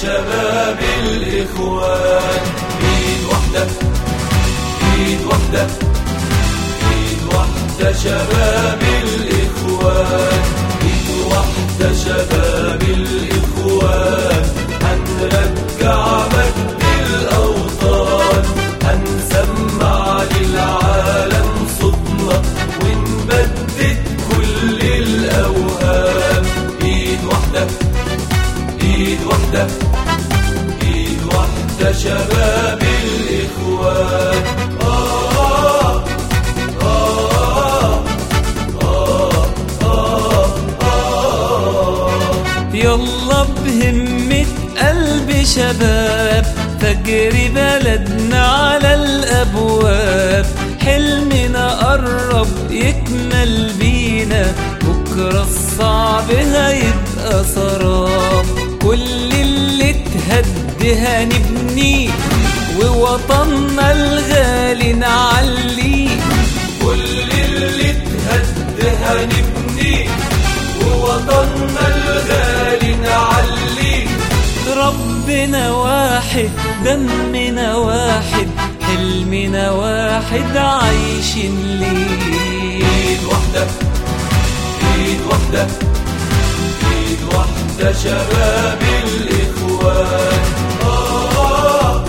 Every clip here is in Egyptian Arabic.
شباب الإخوان إيد واحدة إيد واحدة إيد واحدة شباب الإخوان إيد واحدة شباب الإخوان هنرجع مجد الأوطان هنسمع للعالم صوتنا ونبدد كل الأوهام إيد واحدة ايد واحدة ايد واحدة شباب الاخوان آه آه آه آه آه يلا بهمة قلب شباب فجر بلدنا على الأبواب حلمنا قرب يكمل بينا بكرة الصعب هيبقى سراب كل اللي اتهد هنبنيه ووطننا الغالي نعليه كل اللي اتهد هنبنيه ووطننا الغالي نعليه ربنا واحد دمنا واحد حلمنا واحد عايشين ليه ايد واحدة ايد واحدة ايد واحدة شباب الاخوان آه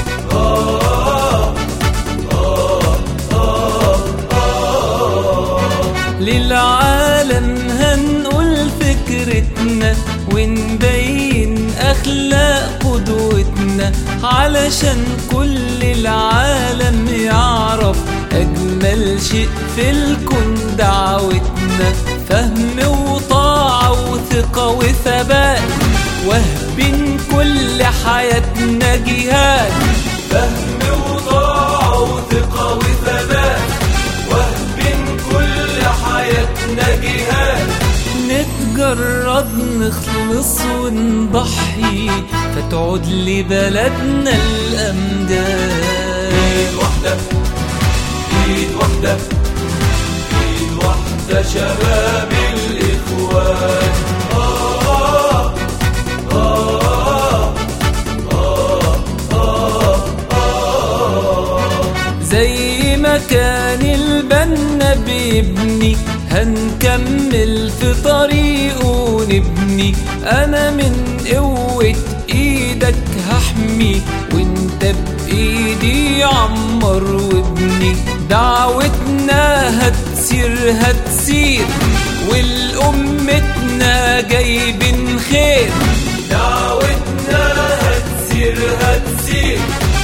آه آه آه آه للعالم هنقول فكرتنا ونبين اخلاق قدوتنا علشان كل العالم يعرف اجمل شيء في الكون دعوتنا فهم وطاعة وثقة وثبات وهبين كل حياتنا جهاد فهم وطاعة وثقة وثبات وهب كل حياتنا جهاد نتجرد نخلص ونضحي فتعود لبلدنا الأمجاد ايد واحدة ايد واحدة ايد واحدة شباب الاخوان آه آه آه آه آه زي ما كان البنا بيبني هنكمل في طريقه ونبني أنا من قوة إيدك هحمي وانت بإيدي عمر وابني دعوتنا هتسير هتسير والأمتنا جايبين خير دعوتنا هتسير هتسير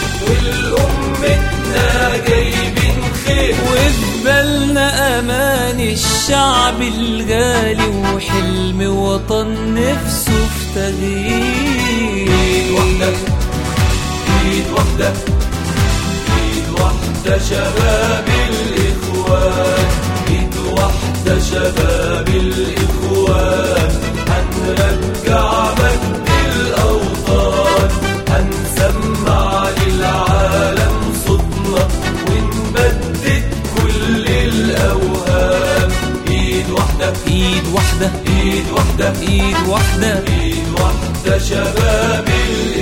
والأمتنا جايبين خير وفي بالنا أمان الشعب الغالي وحلم وطن نفسه في تغيير ايد واحدة ايد واحدة ايد واحدة شباب الاخوان ايد واحدة شباب الاخوان هنرجع مجد الاوطان هنسمع للعالم صوتنا ونبدد كل الاوهام ايد واحدة إيد واحدة ايد واحدة إيد واحدة ايد واحدة شباب الاخوان